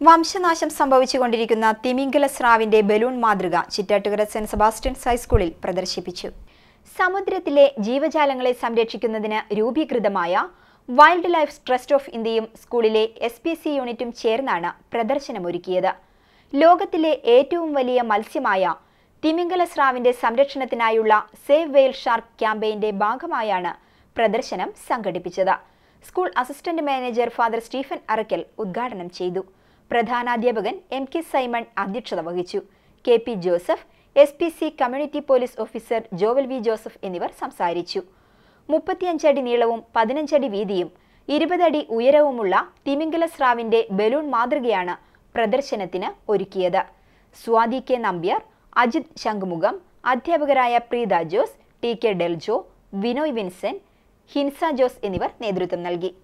വംശനാശം സംഭവിച്ചുകൊണ്ടിരിക്കുന്ന തിമിംഗല സ്രാവിന്റെ ബലൂൺ മാതൃക ചിറ്റാട്ടുകര സെന്റ് സെബാസ്റ്റ്യൻസ് ഹൈസ്കൂളിൽ പ്രദർശിപ്പിച്ചു സമുദ്രത്തിലെ ജീവജാലങ്ങളെ സംരക്ഷിക്കുന്നതിന് രൂപീകൃതമായ വൈൽഡ് ലൈഫ് ട്രസ്റ്റ് ഓഫ് ഇന്ത്യയും സ്കൂളിലെ എസ് പി സി യൂണിറ്റും ചേർന്നാണ് പ്രദർശനമൊരുക്കിയത് ലോകത്തിലെ ഏറ്റവും വലിയ മത്സ്യമായ തിമിംഗല സ്രാവിന്റെ സംരക്ഷണത്തിനായുള്ള സേവ് വെയിൽ ഷാർക്ക് ക്യാമ്പയിന്റെ ഭാഗമായാണ് പ്രദർശനം സംഘടിപ്പിച്ചത് school assistant manager father Stephen Arackal ഉദ്ഘാടനം ചെയ്തു പ്രധാനാധ്യാപകൻ എം കെ സൈമൺ അധ്യക്ഷത വഹിച്ചു K P Joseph S P C community police officer Joel V Joseph എന്നിവർ സംസാരിച്ചു മുപ്പത്തിയഞ്ചടി നീളവും പതിനഞ്ചടി വീതിയും ഇരുപതടി ഉയരവുമുള്ള തിമിംഗല സ്രാവിന്റെ ബലൂൺ മാതൃകയാണ് പ്രദർശനത്തിന് ഒരുക്കിയത് സ്വാതി കെ നമ്പ്യാർ അജിത് ശംഖുമുഖം അധ്യാപകരായ Preetha Jose T K Deljo Vinoy Vincent Hinsa Jose എന്നിവർ നേതൃത്വം നൽകി